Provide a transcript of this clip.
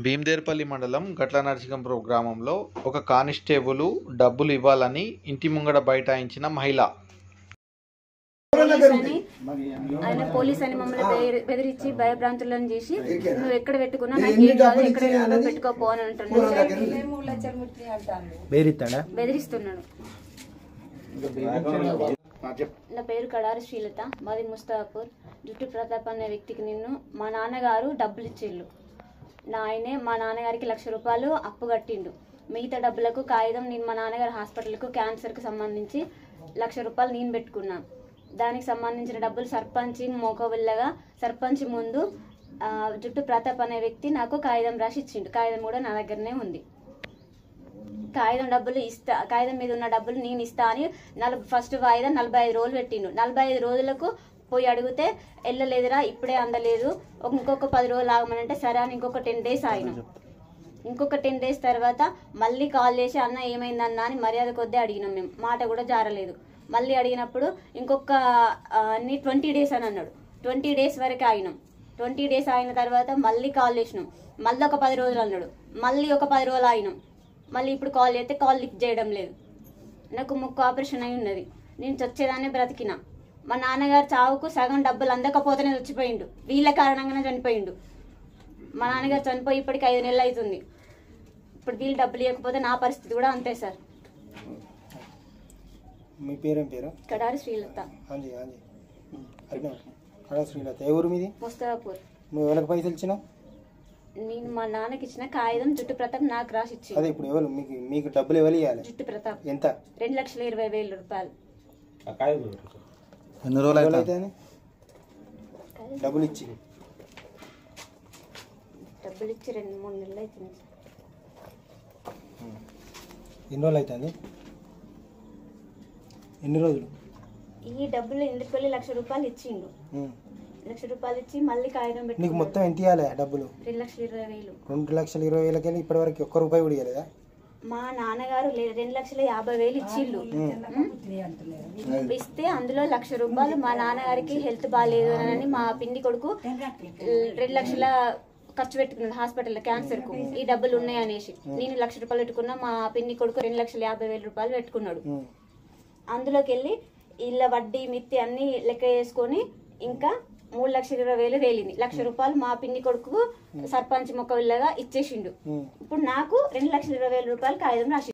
భీమదేర్పల్లి మండలం గట్ల నరసింగపురం గ్రామంలో ఒక కానిస్టేబుల్ డబ్బులు ఇవ్వాలని ఇంటి ముంగడ బైఠాయించిన మహిళ పోలీస్ అని ఆయన పోలీస్ అని మమ్మల్ని బెదిరి- బెదిరించి భయభ్రాంతులను చేసి నువ్వు ఎక్కడ పెట్టుకున్నా నాకు ఏం కాదు ఎక్కడ నువ్వు పెట్టుకోపో అని అంటున్నాడు బేరిస్తాడా బెదిరిస్తున్నాడు నా పేరు కడారి శ్రీలత మాది ముస్తాపూర్ జుట్టు ప్రతాప్ అనే వ్యక్తికి నిన్ను మా నాన్నగారు డబ్బులు ఇచ్చిళ్ళు నా ఆయనే మా నాన్నగారికి లక్ష రూపాయలు అప్పు కట్టిండు మిగతా డబ్బులకు కాగితం నేను మా నాన్నగారి హాస్పిటల్కు క్యాన్సర్కి సంబంధించి లక్ష రూపాయలు నేను పెట్టుకున్నా దానికి సంబంధించిన డబ్బులు సర్పంచ్ మోకవిల్లగా సర్పంచ్ ముందు ఆ, జుట్టు ప్రతాప్ అనే వ్యక్తి నాకు కాగితం రాసి ఇచ్చిండు కాగితం కూడా నా దగ్గరనే ఉంది కాగితం డబ్బులు ఇస్తా కాగితం మీద ఉన్న డబ్బులు నేను ఇస్తా అని నలభై ఫస్ట్ వాయిదా నలభై ఐదు రోజులు పెట్టిండు నలభై ఐదు రోజులకు పోయి అడిగితే వెళ్ళలేదురా ఇప్పుడే అందలేదు ఒక- ఇంకొక పది రోజులు ఆగమనంటే సరే అని ఇంకొక టెన్ డేస్ ఆగినాం ఇంకొక టెన్ డేస్ తర్వాత మళ్ళీ కాల్ చేసి అన్న ఏమైందన్న అని మర్యాద కొద్దీ అడిగినాం మేము మాట కూడా జారలేదు మళ్ళీ అడిగినప్పుడు ఇంకొక ఆ, అన్ని ట్వంటీ డేస్ అని అన్నాడు ట్వంటీ డేస్ వరకు ఆగినాం ట్వంటీ డేస్ ఆగిన తర్వాత మళ్ళీ కాల్ చేసినాం మళ్ళీ ఒక పది రోజులు అన్నాడు మళ్ళీ ఒక పది రోజులు ఆగినాం మళ్ళీ ఇప్పుడు కాల్ చేస్తే కాల్ లిఫ్ట్ చేయడం లేదు నాకు ముక్కు ఆపరేషన్ అయి ఉన్నది నేను చచ్చేదాన్ని బ్రతికిన మా నాన్నగారు చావుకు సగం డబ్బులు అందకపోతేనే చచ్చిపోయిండు వీళ్ళ కారణంగానే చనిపోయిండు మా నాన్నగారు చనిపోయి ఇప్పటికి ఐదు నెలలు అవుతుంది ఇప్పుడు వీళ్ళు డబ్బులు ఇవ్వకపోతే నా పరిస్థితి కూడా అంతే సార్ మీ పేరేం పేరు కడారి శ్రీలత అంజీ అంజీ అడిగినా కడా శ్రీలత ఏ ఊరు మీది ముస్తాపూర్ నువ్వు ఎవరికి పైసలు ఇచ్చినావు నేను మా నాన్నకి ఇచ్చిన కాగితం జుట్టు ప్రతాప్ నాకు రాసి ఇచ్చి అదే ఇప్పుడు ఎవరు మీకు మీకు డబ్బులు ఎవరు ఇవ్వాలి జుట్టు ప్రతాప్ ఎంత రెండు లక్షల ఇరవై వేల రూపాయలు ఎన్ని రోజులు అయితే డబ్బులు ఇచ్చి డబ్బులు ఇచ్చి రెండు మూడు నెలలు అవుతుంది సార్. ఎన్ని రోజులు అవుతుంది ఎన్ని రోజులు ఈ డబ్బులు ఎందుకు వెళ్ళి లక్ష రూపాయలు ఇచ్చిండు ఉం. లక్ష రూపాయలు ఇచ్చి మళ్ళీ కాగితం నీకు పెట్టి మొత్తం ఎంత ఇవ్వాలి డబ్బులు రెండు లక్షల ఇరవై వేలు రెండు లక్షల ఇరవై వేలకెళ్ళి ఇప్పటి వరకు ఒక్క రూపాయి కూడా ఇవ్వలేదా మా నాన్నగారు లే- రెండు లక్షల యాభై వేలు ఇచ్చిళ్ళు ఉం? ఇస్తే అందులో లక్ష రూపాయలు మా నాన్నగారికి హెల్త్ బాగాలేదు అని మా పిండి కొడుకు రెండు లక్షల ఖర్చు పెట్టుకున్నాడు హాస్పిటల్ క్యాన్సర్ కు ఈ డబ్బులు ఉన్నాయి అనేసి నేను లక్ష రూపాయలు పెట్టుకున్నా మా పిండి కొడుకు రెండు లక్షల యాభై వేల రూపాయలు పెట్టుకున్నాడు ఉం. అందులోకి వెళ్ళి ఇళ్ళ వడ్డీ మిత్తి అన్ని లెక్క వేసుకొని ఇంకా మూడు లక్షల ఇరవై వేలు తేలింది లక్ష రూపాయలు మా పిన్ని కొడుకు సర్పంచ్ మొక్క విల్లగా ఇచ్చేసిండు ఉం. ఇప్పుడు నాకు రెండు లక్షల ఇరవై వేల రూపాయలు కాగితం రాసి